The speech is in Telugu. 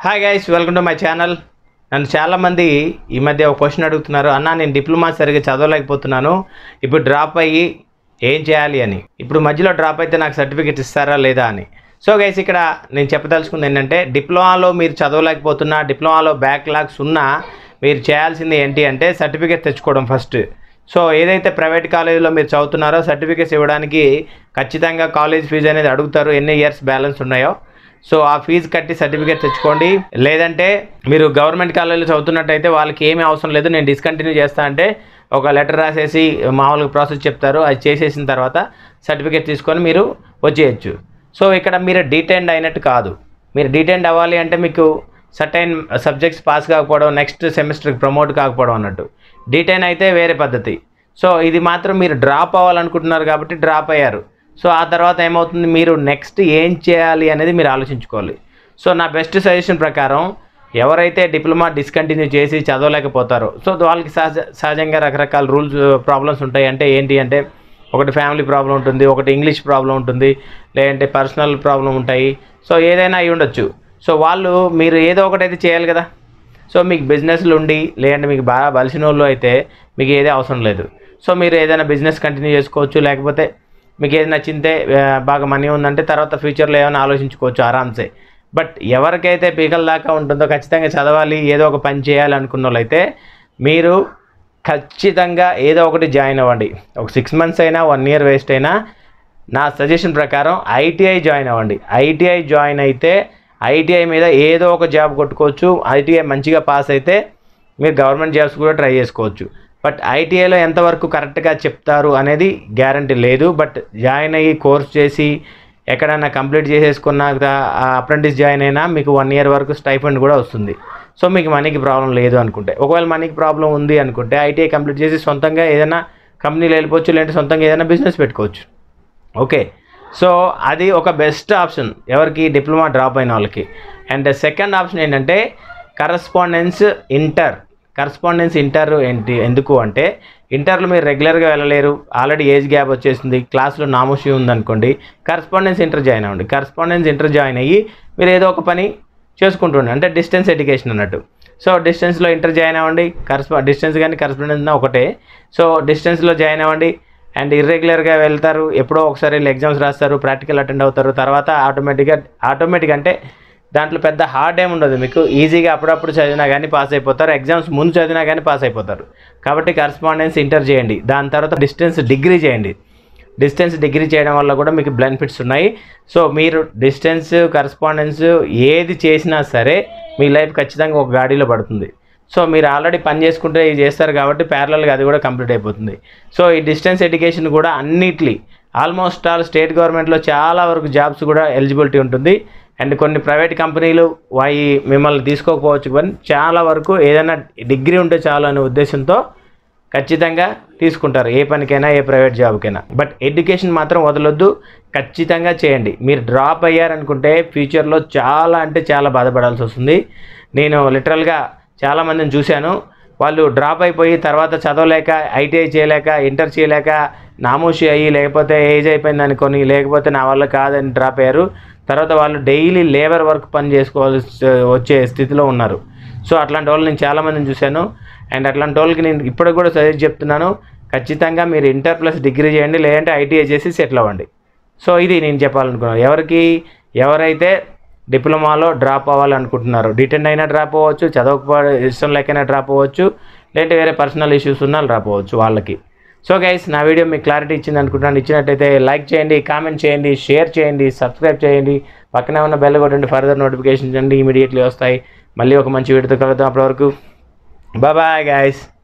hi guys welcome to my channel నన్ను చాలామంది ఈ మధ్య ఒక క్వశ్చన్ అడుగుతున్నారు అన్న నేను డిప్లొమా సరిగ్గా చదవలేకపోతున్నాను ఇప్పుడు డ్రాప్ అయ్యి ఏం చేయాలి అని ఇప్పుడు మధ్యలో డ్రాప్ అయితే నాకు సర్టిఫికేట్ ఇస్తారా లేదా అని సో గైస్ ఇక్కడ నేను చెప్పదలుచుకుంది ఏంటంటే డిప్లొమాలో మీరు చదవలేకపోతున్నా డిప్లొమాలో బ్యాక్లాగ్స్ ఉన్నా మీరు చేయాల్సింది ఏంటి అంటే సర్టిఫికేట్ తెచ్చుకోవడం ఫస్ట్ సో ఏదైతే ప్రైవేట్ కాలేజీలో మీరు చదువుతున్నారో సర్టిఫికేట్స్ ఇవ్వడానికి ఖచ్చితంగా కాలేజ్ ఫీజు అనేది అడుగుతారు ఎన్ని ఇయర్స్ బ్యాలెన్స్ ఉన్నాయో సో ఆ ఫీజు కట్టి సర్టిఫికేట్ తెచ్చుకోండి లేదంటే మీరు గవర్నమెంట్ కాలేజీలో చదువుతున్నట్టయితే వాళ్ళకి ఏమీ అవసరం లేదు నేను డిస్కంటిన్యూ చేస్తా అంటే ఒక లెటర్ రాసేసి మామూలుగా ప్రాసెస్ చెప్తారు అది చేసేసిన తర్వాత సర్టిఫికేట్ తీసుకొని మీరు వచ్చేయచ్చు సో ఇక్కడ మీరు డీటెండ్ అయినట్టు కాదు మీరు డీటెండ్ అవ్వాలి అంటే మీకు సర్టైన్ సబ్జెక్ట్స్ పాస్ కాకపోవడం నెక్స్ట్ సెమిస్టర్కి ప్రమోట్ కాకపోవడం అన్నట్టు డీటెయిన్ అయితే వేరే పద్ధతి సో ఇది మాత్రం మీరు డ్రాప్ అవ్వాలనుకుంటున్నారు కాబట్టి డ్రాప్ అయ్యారు సో ఆ తర్వాత ఏమవుతుంది మీరు నెక్స్ట్ ఏం చేయాలి అనేది మీరు ఆలోచించుకోవాలి సో నా బెస్ట్ సజెషన్ ప్రకారం ఎవరైతే డిప్లొమా డిస్కంటిన్యూ చేసి చదవలేకపోతారో సో వాళ్ళకి సహజ సహజంగా రకరకాల రూల్స్ ప్రాబ్లమ్స్ ఉంటాయి అంటే ఏంటి అంటే ఒకటి ఫ్యామిలీ ప్రాబ్లం ఉంటుంది ఒకటి ఇంగ్లీష్ ప్రాబ్లం ఉంటుంది లేదంటే పర్సనల్ ప్రాబ్లం ఉంటాయి సో ఏదైనా అయి ఉండొచ్చు సో వాళ్ళు మీరు ఏదో ఒకటైతే చేయాలి కదా సో మీకు బిజినెస్లు ఉండి లేదంటే మీకు బాగా బలిసిన వాళ్ళు అయితే మీకు ఏదే అవసరం లేదు సో మీరు ఏదైనా బిజినెస్ కంటిన్యూ చేసుకోవచ్చు లేకపోతే మీకు ఏది నచ్చిందే ఆ, బాగా మనీ ఉందంటే తర్వాత ఫ్యూచర్లో ఏమైనా ఆలోచించుకోవచ్చు ఆరామ్సే బట్ ఎవరికైతే పీకల దాకా ఉంటుందో ఖచ్చితంగా చదవాలి ఏదో ఒక పని చేయాలి అనుకున్న వాళ్ళైతే మీరు ఖచ్చితంగా ఏదో ఒకటి జాయిన్ అవ్వండి ఒక సిక్స్ మంత్స్ అయినా వన్ ఇయర్ వేస్ట్ అయినా నా సజెషన్ ప్రకారం ఐటీఐ జాయిన్ అవ్వండి ఐటీఐ జాయిన్ అయితే ఐటీఐ మీద ఏదో ఒక జాబ్ కొట్టుకోవచ్చు ఐటీఐ మంచిగా పాస్ అయితే మీరు గవర్నమెంట్ జాబ్స్ కూడా ట్రై చేసుకోవచ్చు బట్ ఐటీఐలో ఎంతవరకు కరెక్ట్గా చెప్తారు అనేది గ్యారంటీ లేదు బట్ జాయిన్ అయ్యి కోర్స్ చేసి ఎక్కడైనా కంప్లీట్ చేసేసుకున్న అప్రెంటిస్ జాయిన్ అయినా మీకు వన్ ఇయర్ వరకు స్టైఫండ్ కూడా వస్తుంది సో మీకు మనీకి ప్రాబ్లం లేదు అనుకుంటే ఒకవేళ మనీకి ప్రాబ్లం ఉంది అనుకుంటే ఐటీఐ కంప్లీట్ చేసి సొంతంగా ఏదైనా కంపెనీలో వెళ్ళిపోవచ్చు లేదంటే సొంతంగా ఏదైనా బిజినెస్ పెట్టుకోవచ్చు ఓకే సో అది ఒక బెస్ట్ ఆప్షన్ ఎవరికి డిప్లొమా డ్రాప్ అయిన వాళ్ళకి అండ్ సెకండ్ ఆప్షన్ ఏంటంటే కరస్పాండెన్స్ ఇంటర్ కరస్పాండెన్స్ ఇంటర్ ఏంటి ఎందుకు అంటే ఇంటర్లో మీరు రెగ్యులర్గా వెళ్ళలేరు ఆల్రెడీ ఏజ్ గ్యాప్ వచ్చేసింది క్లాస్లో నామోషి ఉందనుకోండి కరస్పాండెన్స్ ఇంటర్ జాయిన్ అవ్వండి కరస్పాండెన్స్ ఇంటర్ జాయిన్ అయ్యి మీరు ఏదో ఒక పని చేసుకుంటుండండి అంటే డిస్టెన్స్ ఎడ్యుకేషన్ అన్నట్టు సో డిస్టెన్స్లో ఇంటర్ జాయిన్ అవ్వండి కరస్పా డిస్టెన్స్ కానీ కరస్పాండెన్స్ ఒకటే సో డిస్టెన్స్లో జాయిన్ అవ్వండి అండ్ ఇర్రెగ్యులర్గా వెళ్తారు ఎప్పుడో ఒకసారి వెళ్ళి ఎగ్జామ్స్ రాస్తారు ప్రాక్టికల్ అటెండ్ అవుతారు తర్వాత ఆటోమేటిక్గా ఆటోమేటిక్ అంటే దాంట్లో పెద్ద హార్డ్ ఏమి ఉండదు మీకు ఈజీగా అప్పుడప్పుడు చదివినా కానీ పాస్ అయిపోతారు ఎగ్జామ్స్ ముందు చదివినా కానీ పాస్ అయిపోతారు కాబట్టి కరస్పాండెన్స్ ఇంటర్ చేయండి దాని తర్వాత డిస్టెన్స్ డిగ్రీ చేయండి డిస్టెన్స్ డిగ్రీ చేయడం వల్ల కూడా మీకు బెనిఫిట్స్ ఉన్నాయి సో మీరు డిస్టెన్స్ కరస్పాండెన్స్ ఏది చేసినా సరే మీ లైఫ్ ఖచ్చితంగా ఒక గాడిలో పడుతుంది సో మీరు ఆల్రెడీ పని చేసుకుంటే ఇది చేస్తారు కాబట్టి ప్యారలల్గా అది కూడా కంప్లీట్ అయిపోతుంది సో ఈ డిస్టెన్స్ ఎడ్యుకేషన్ కూడా అన్నిట్లీ ఆల్మోస్ట్ ఆల్ స్టేట్ గవర్నమెంట్లో చాలా వరకు జాబ్స్ కూడా ఎలిజిబిలిటీ ఉంటుంది అండ్ కొన్ని ప్రైవేట్ కంపెనీలు వాయి మిమ్మల్ని తీసుకోకపోవచ్చు కానీ చాలా వరకు ఏదైనా డిగ్రీ ఉంటే చాలు అనే ఉద్దేశంతో ఖచ్చితంగా తీసుకుంటారు ఏ పనికైనా ఏ ప్రైవేట్ జాబ్కైనా బట్ ఎడ్యుకేషన్ మాత్రం వదలొద్దు ఖచ్చితంగా చేయండి మీరు డ్రాప్ అయ్యారనుకుంటే ఫ్యూచర్లో చాలా అంటే చాలా బాధపడాల్సి వస్తుంది నేను లిటరల్గా చాలామందిని చూశాను వాళ్ళు డ్రాప్ అయిపోయి తర్వాత చదవలేక ఐటీఐ చేయలేక ఇంటర్ చేయలేక నామోషి అయ్యి లేకపోతే ఏజ్ అయిపోయింది అనుకొని లేకపోతే నా వల్ల కాదని డ్రాప్ అయ్యారు తర్వాత వాళ్ళు డైలీ లేబర్ వర్క్ పని చేసుకోవాల్సి వచ్చే స్థితిలో ఉన్నారు సో అట్లాంటి వాళ్ళు నేను చాలామందిని చూశాను అండ్ అట్లాంటి వాళ్ళకి నేను ఇప్పటికి కూడా సజెస్ట్ చెప్తున్నాను ఖచ్చితంగా మీరు ఇంటర్ ప్లస్ డిగ్రీ చేయండి లేదంటే ఐటీఐ చేసి సెటిల్ అవ్వండి సో ఇది నేను చెప్పాలనుకున్నాను ఎవరికి ఎవరైతే డిప్లొమాలో డ్రాప్ అవ్వాలనుకుంటున్నారో డిటెండ్ అయినా డ్రాప్ అవ్వచ్చు చదవకపో ఇష్టం లేకైనా డ్రాప్ అవ్వచ్చు లేదంటే వేరే పర్సనల్ ఇష్యూస్ ఉన్నా డ్రాప్ అవ్వచ్చు వాళ్ళకి సో గైస్ నా వీడియో మీకు క్లారిటీ ఇచ్చింది అనుకుంటున్నాను ఇచ్చినట్టయితే లైక్ చేయండి కామెంట్ చేయండి షేర్ చేయండి సబ్స్క్రైబ్ చేయండి పక్కనే ఉన్న బెల్ కొట్టండి ఫర్దర్ నోటిఫికేషన్స్ అండి ఇమీడియట్లీ వస్తాయి మళ్ళీ ఒక మంచి వీడియోతో కలుద్దాం అప్పటివరకు బాయ్ గైస్